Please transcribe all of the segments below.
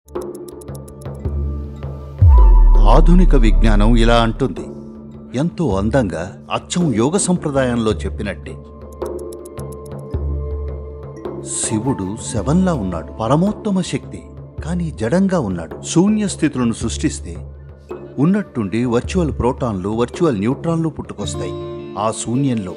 ఆధునిక విజ్ఞానం ఇలా అంటుంది ఎంతో అందంగా అచ్చం యోగ సంప్రదాయంలో చెప్పినట్టే శివుడు శవంలా ఉన్నాడు పరమోత్తమ శక్తి కానీ జడంగా ఉన్నాడు శూన్య స్థితులను సృష్టిస్తే ఉన్నట్టుండి వర్చువల్ ప్రోటాన్లు వర్చువల్ న్యూట్రాన్లు పుట్టుకొస్తాయి ఆ శూన్యంలో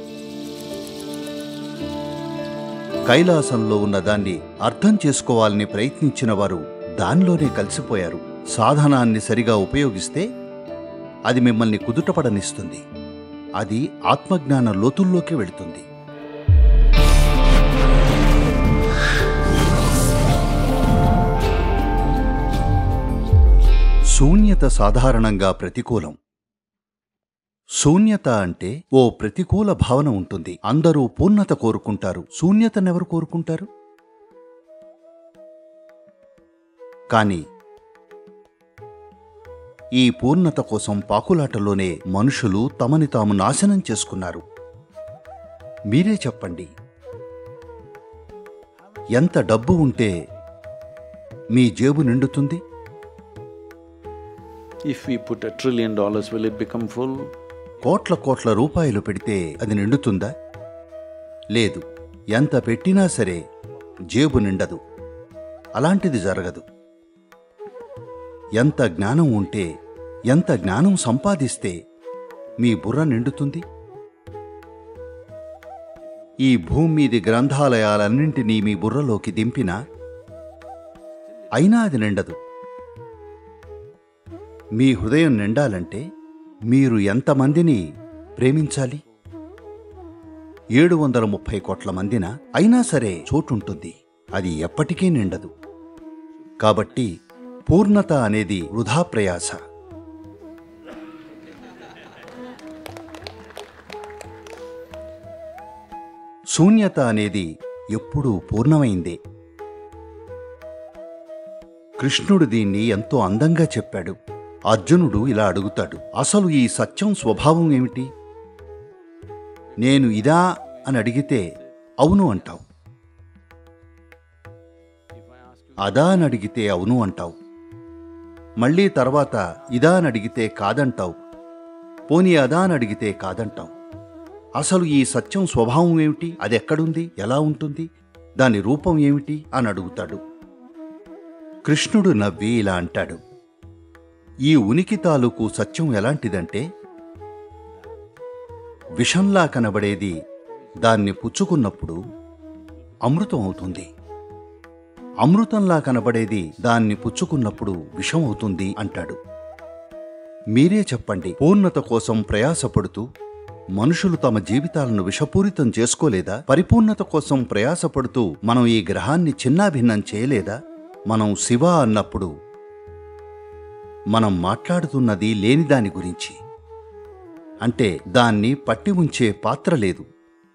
కైలాసంలో ఉన్న దాన్ని అర్థం చేసుకోవాలని ప్రయత్నించిన వారు దానిలోనే కలిసిపోయారు సాధనాన్ని సరిగా ఉపయోగిస్తే అది మిమ్మల్ని కుదుటపడనిస్తుంది అది ఆత్మజ్ఞాన లోతుల్లోకి వెళుతుంది శూన్యత సాధారణంగా ప్రతికూలం శూన్యత అంటే ఓ ప్రతికూల భావన ఉంటుంది అందరూ పూర్ణత కోరుకుంటారు శూన్యతనెవరు కోరుకుంటారు కానీ ఈ పూర్ణత కోసం పాకులాటలోనే మనుషులు తమని తాము నాశనం చేసుకున్నారు మీరే చెప్పండి ఎంత డబ్బు ఉంటే మీ జేబు నిండుతుంది If we put a trillion dollars, will it become full? కోట్ల కోట్ల రూపాయలు పెడితే అది నిండుతుందా లేదు ఎంత పెట్టినా సరే జేబు నిండదు అలాంటిది జరగదు ఎంత జ్ఞానం ఉంటే ఎంత జ్ఞానం సంపాదిస్తే మీ బుర్ర నిండుతుంది ఈ భూమి మీది గ్రంథాలయాలన్నింటినీ మీ బుర్రలోకి దింపినా అయినా అది నిండదు మీ హృదయం నిండాలంటే మీరు ఎంతమందిని ప్రేమించాలి ఏడు వందల ముప్పై కోట్ల మందిన అయినా సరే చోటుంటుంది అది ఎప్పటికీ నిండదు కాబట్టి పూర్ణత అనేది వృధా ప్రయాస శూన్యత అనేది ఎప్పుడూ పూర్ణమైందే కృష్ణుడు దీన్ని ఎంతో అందంగా చెప్పాడు అర్జునుడు ఇలా అడుగుతాడు అసలు ఈ సత్యం స్వభావం ఏమిటి నేను ఇదా అని అడిగితే అవును అంటావు అదా అని అడిగితే అవును అంటావు మళ్ళీ తర్వాత ఇదా అని అడిగితే కాదంటావు పోనీ అదా అని అడిగితే కాదంటావు అసలు ఈ సత్యం స్వభావం ఏమిటి అది ఎక్కడుంది ఎలా ఉంటుంది దాని రూపం ఏమిటి అని అడుగుతాడు కృష్ణుడు నవ్వి ఇలా అంటాడు ఈ ఉనికి తాలూకు సత్యం ఎలాంటిదంటే విషంలా కనబడేది దాన్ని పుచ్చుకున్నప్పుడు అమృతం అవుతుంది అమృతంలా కనబడేది దాన్ని పుచ్చుకున్నప్పుడు విషం అవుతుంది అంటాడు మీరే చెప్పండి పూర్ణత కోసం ప్రయాసపడుతూ మనుషులు తమ జీవితాలను విషపూరితం చేసుకోలేదా పరిపూర్ణత కోసం ప్రయాసపడుతూ మనం ఈ గ్రహాన్ని చిన్నాభిన్నం చేయలేదా మనం శివ అన్నప్పుడు మనం మాట్లాడుతున్నది లేని దాని గురించి అంటే దాన్ని పట్టి ఉంచే పాత్ర లేదు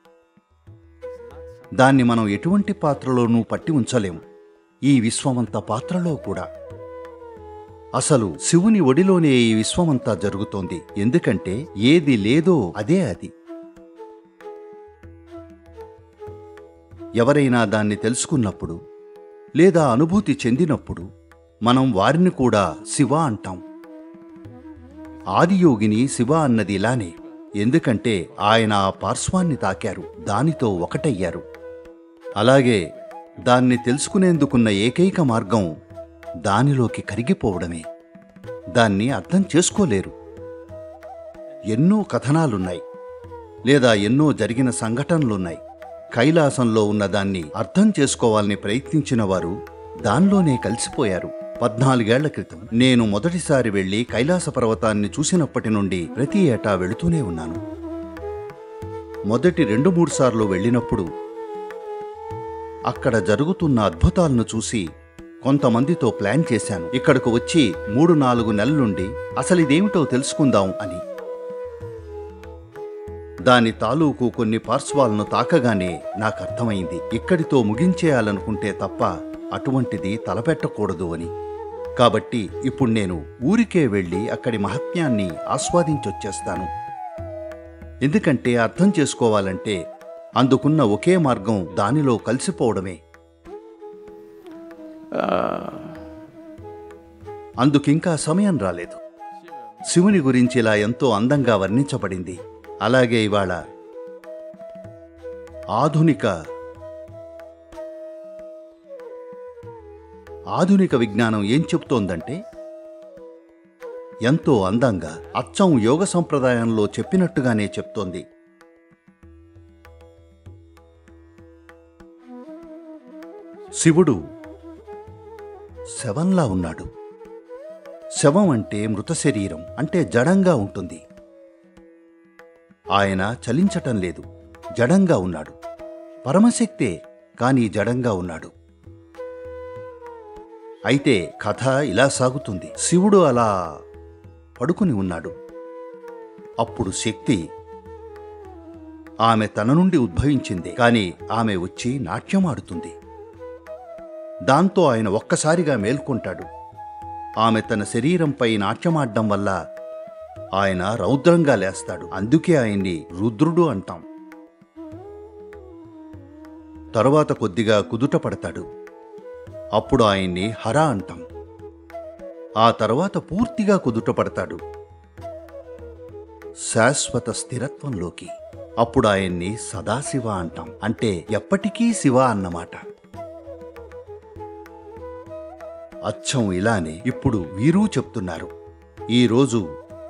దాన్ని మనం ఎటువంటి పాత్రలోనూ పట్టి ఉంచలేము ఈ విశ్వమంత పాత్రలో కూడా అసలు శివుని ఒడిలోనే ఈ విశ్వమంతా జరుగుతోంది ఎందుకంటే ఏది లేదో అదే అది ఎవరైనా దాన్ని తెలుసుకున్నప్పుడు లేదా అనుభూతి చెందినప్పుడు మనం వారిని కూడా శివ అంటాం ఆదియోగిని శివ అన్నది ఇలానే ఎందుకంటే ఆయన ఆ పార్శ్వాన్ని తాకారు దానితో ఒకటయ్యారు అలాగే దాన్ని తెలుసుకునేందుకున్న ఏకైక మార్గం దానిలోకి కరిగిపోవడమే దాన్ని అర్థం చేసుకోలేరు ఎన్నో కథనాలున్నాయి లేదా ఎన్నో జరిగిన సంఘటనలున్నాయి కైలాసంలో ఉన్న దాన్ని అర్థం చేసుకోవాలని ప్రయత్నించిన వారు దానిలోనే కలిసిపోయారు పద్నాలుగేళ్ల క్రితం నేను మొదటిసారి వెళ్లి కైలాస పర్వతాన్ని చూసినప్పటి నుండి ప్రతి ఏటా వెళుతూనే ఉన్నాను మొదటి రెండు మూడు సార్లు వెళ్ళినప్పుడు అక్కడ జరుగుతున్న అద్భుతాలను చూసి కొంతమందితో ప్లాన్ చేశాను ఇక్కడకు వచ్చి మూడు నాలుగు నెలలుండి అసలు ఇదేమిటో తెలుసుకుందాం అని దాని తాలూకు కొన్ని పార్శ్వాలను తాకగానే నాకు అర్థమైంది ఇక్కడితో ముగించేయాలనుకుంటే తప్ప అటువంటిది తలపెట్టకూడదు అని కాబట్టి ఇప్పుడు నేను ఊరికే వెళ్ళి అక్కడి మహత్యాన్ని ఆస్వాదించొచ్చేస్తాను ఎందుకంటే అర్థం చేసుకోవాలంటే అందుకున్న ఒకే మార్గం దానిలో కలిసిపోవడమే అందుకింకా సమయం రాలేదు శివుని గురించి ఇలా ఎంతో అందంగా వర్ణించబడింది అలాగే ఇవాళ ఆధునిక ఆధునిక విజ్ఞానం ఏం చెప్తోందంటే ఎంతో అందంగా అచ్చం యోగ సంప్రదాయంలో చెప్పినట్టుగానే చెప్తోంది శివుడు శవంలా ఉన్నాడు శవం అంటే మృత శరీరం అంటే జడంగా ఉంటుంది ఆయన చలించటం లేదు జడంగా ఉన్నాడు పరమశక్తే కానీ జడంగా ఉన్నాడు అయితే కథ ఇలా సాగుతుంది శివుడు అలా పడుకుని ఉన్నాడు అప్పుడు శక్తి ఆమె తన నుండి ఉద్భవించింది కాని ఆమె వచ్చి నాట్యమాడుతుంది దాంతో ఆయన ఒక్కసారిగా మేల్కొంటాడు ఆమె తన శరీరంపై నాట్యమాడడం వల్ల ఆయన రౌద్రంగా లేస్తాడు అందుకే ఆయన్ని రుద్రుడు అంటాం తరువాత కొద్దిగా కుదుట పడతాడు అప్పుడు ఆయన్ని హర అంటాం ఆ తర్వాత పూర్తిగా కుదుట పడతాడు శాశ్వత స్థిరత్వంలోకి అప్పుడు ఆయన్ని సదాశివ అంటాం అంటే ఎప్పటికీ శివ అన్నమాట అచ్చం ఇలానే ఇప్పుడు వీరూ చెప్తున్నారు ఈరోజు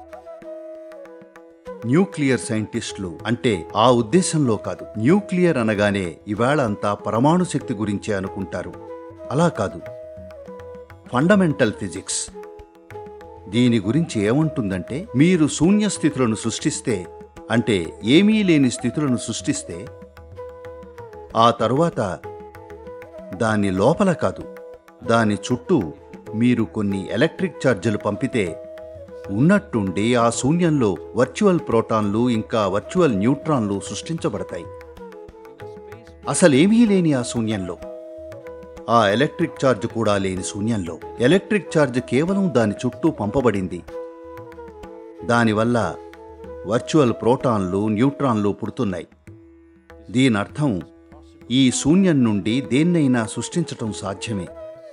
న్యూక్లియర్ సైంటిస్టులు అంటే ఆ ఉద్దేశంలో కాదు న్యూక్లియర్ అనగానే ఇవాళ అంతా పరమాణు శక్తి గురించే అనుకుంటారు అలా కాదు ఫండమెంటల్ ఫిజిక్స్ దీని గురించి ఏమంటుందంటే మీరు శూన్య స్థితులను సృష్టిస్తే అంటే ఏమీ లేని స్థితులను సృష్టిస్తే ఆ తరువాత దాని లోపల కాదు దాని చుట్టూ మీరు కొన్ని ఎలక్ట్రిక్ ఛార్జీలు పంపితే ఉన్నట్టుండి ఆ శూన్యంలో వర్చువల్ ప్రోటాన్లు ఇంకా వర్చువల్ న్యూట్రాన్లు సృష్టించబడతాయి అసలేమీ లేని ఆ శూన్యంలో ఆ ఎలక్ట్రిక్ ఛార్జ్ కూడా లేని శూన్యంలో ఎలక్ట్రిక్ ఛార్జ్ కేవలం దాని చుట్టూ పంపబడింది దానివల్ల వర్చువల్ ప్రోటాన్లు న్యూట్రాన్లు పుడుతున్నాయి దీనర్థం ఈ శూన్యం నుండి దేన్నైనా సృష్టించటం సాధ్యమే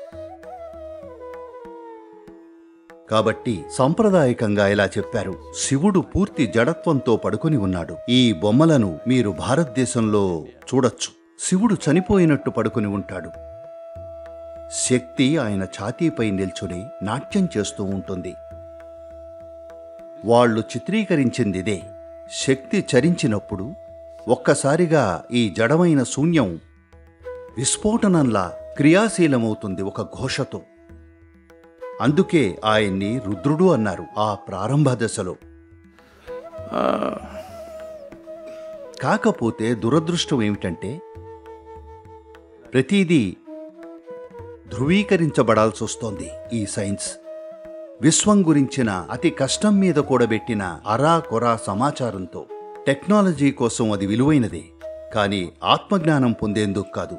కాబట్టి సంప్రదాయకంగా ఇలా చెప్పారు శివుడు పూర్తి జడత్వంతో పడుకొని ఉన్నాడు ఈ బొమ్మలను మీరు భారతదేశంలో చూడొచ్చు శివుడు చనిపోయినట్టు పడుకొని ఉంటాడు శక్తి ఆయన ఛాతీపై నిల్చుని నాట్యం చేస్తూ ఉంటుంది వాళ్ళు చిత్రీకరించిందిదే శక్తి చరించినప్పుడు ఒక్కసారిగా ఈ జడమైన శూన్యం విస్ఫోటనంలా క్రియాశీలమవుతుంది ఒక ఘోషతో అందుకే ఆయన్ని రుద్రుడు అన్నారు ఆ ప్రారంభ దశలో కాకపోతే దురదృష్టం ఏమిటంటే ప్రతిదీ ధృవీకరించబడాల్సి వస్తోంది ఈ సైన్స్ విశ్వం గురించిన అతి కష్టం మీద కూడబెట్టిన అరా కొరా సమాచారంతో టెక్నాలజీ కోసం అది విలువైనదే కానీ ఆత్మజ్ఞానం పొందేందుకు కాదు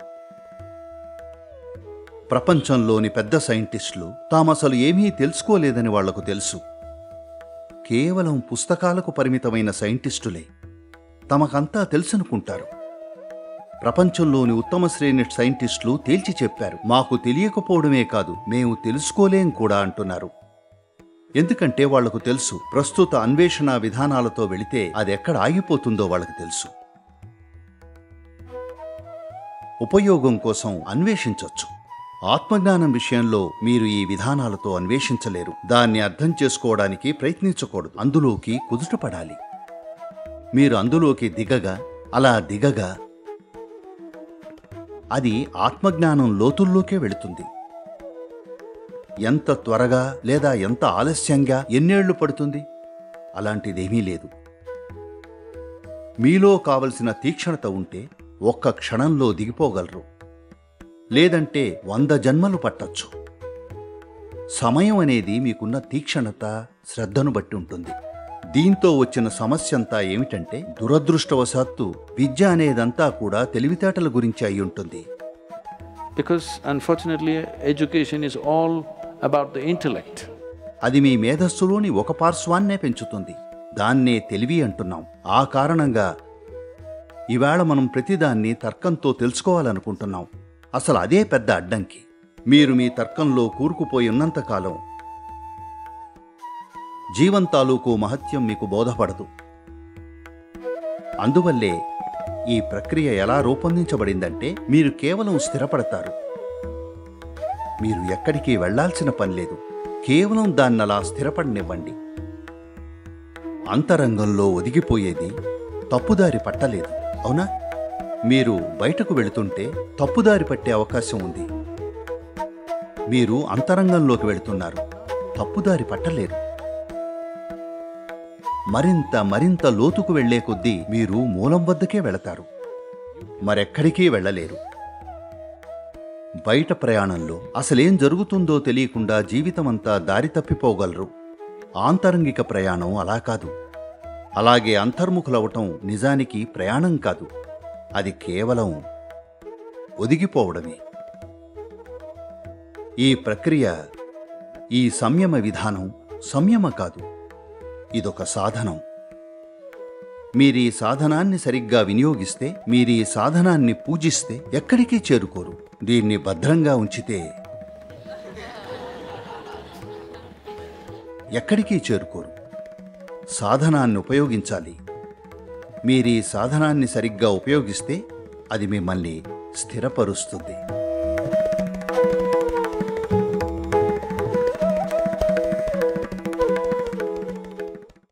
ప్రపంచంలోని పెద్ద సైంటిస్టులు తామసలు ఏమీ తెలుసుకోలేదని వాళ్లకు తెలుసు కేవలం పుస్తకాలకు పరిమితమైన సైంటిస్టులే తమకంతా తెలుసనుకుంటారు ప్రపంచంలోని ఉత్తమ శ్రేణి సైంటిస్టులు తేల్చి చెప్పారు మాకు తెలియకపోవడమే కాదు మేము తెలుసుకోలేం కూడా అంటున్నారు ఎందుకంటే వాళ్లకు తెలుసు ప్రస్తుత అన్వేషణ విధానాలతో వెళితే అది ఎక్కడ ఆగిపోతుందో వాళ్ళకు తెలుసు ఉపయోగం కోసం అన్వేషించొచ్చు ఆత్మజ్ఞానం విషయంలో మీరు ఈ విధానాలతో అన్వేషించలేరు దాన్ని అర్థం చేసుకోవడానికి ప్రయత్నించకూడదు అందులోకి కుదుటపడాలి మీరు అందులోకి దిగగా అలా దిగగా అది ఆత్మజ్ఞానం లోతుల్లోకే వెళుతుంది ఎంత త్వరగా లేదా ఎంత ఆలస్యంగా ఎన్నేళ్లు పడుతుంది అలాంటిదేమీ లేదు మీలో కావలసిన తీక్షణత ఉంటే ఒక్క క్షణంలో దిగిపోగలరు లేదంటే వంద జన్మలు పట్టొచ్చు సమయం అనేది మీకున్న తీక్షణత శ్రద్ధను బట్టి ఉంటుంది దీంతో వచ్చిన సమస్య అంతా ఏమిటంటే దురదృష్టవశాత్తు విద్య అనేదంతా కూడా తెలివితేటల గురించి అయి ఉంటుంది Because unfortunately, education is all about the intellect. అది మీ మేధస్సులోని ఒక పార్శ్వాన్నే పెంచుతుంది దాన్నే తెలివి అంటున్నాం ఆ కారణంగా ఈవేళ మనం ప్రతిదాన్ని తర్కంతో తెలుసుకోవాలనుకుంటున్నాం అసలు అదే పెద్ద అడ్డంకి మీరు మీ తర్కంలో కూరుకుపోయి ఉన్నంతకాలం జీవం తాలూకు మహత్యం మీకు బోధపడదు అందువల్లే ఈ ప్రక్రియ ఎలా రూపొందించబడిందంటే మీరు కేవలం స్థిరపడతారు మీరు ఎక్కడికి వెళ్ళాల్సిన పని లేదు కేవలం దాన్నలా స్థిరపడనివ్వండి అంతరంగంలో ఒదిగిపోయేది తప్పుదారి పట్టలేదు అవునా మీరు బయటకు వెళుతుంటే తప్పుదారి పట్టే అవకాశం ఉంది మీరు అంతరంగంలోకి వెళుతున్నారు తప్పుదారి పట్టలేరు మరింత మరింత లోతుకు వెళ్లే కొద్దీ మీరు మూలం వద్దకే వెళతారు మరెక్కడికి వెళ్ళలేరు బయట ప్రయాణంలో అసలేం జరుగుతుందో తెలియకుండా జీవితమంతా దారి తప్పిపోగలరు ఆంతరంగిక ప్రయాణం అలా కాదు అలాగే అంతర్ముఖులవటం నిజానికి ప్రయాణం కాదు అది కేవలం ఒదిగిపోవడమే ఈ ప్రక్రియ ఈ సంయమ విధానం సంయమ కాదు ఇదొక సాధనం మీరీ సాధనాన్ని సరిగ్గా వినియోగిస్తే మీరీ సాధనాన్ని పూజిస్తే ఎక్కడికి చేరుకోరు దీన్ని భద్రంగా ఉంచితే ఎక్కడికి చేరుకోరు సాధనాన్ని ఉపయోగించాలి మీరీ సాధనాన్ని సరిగ్గా ఉపయోగిస్తే అది మిమ్మల్ని స్థిరపరుస్తుంది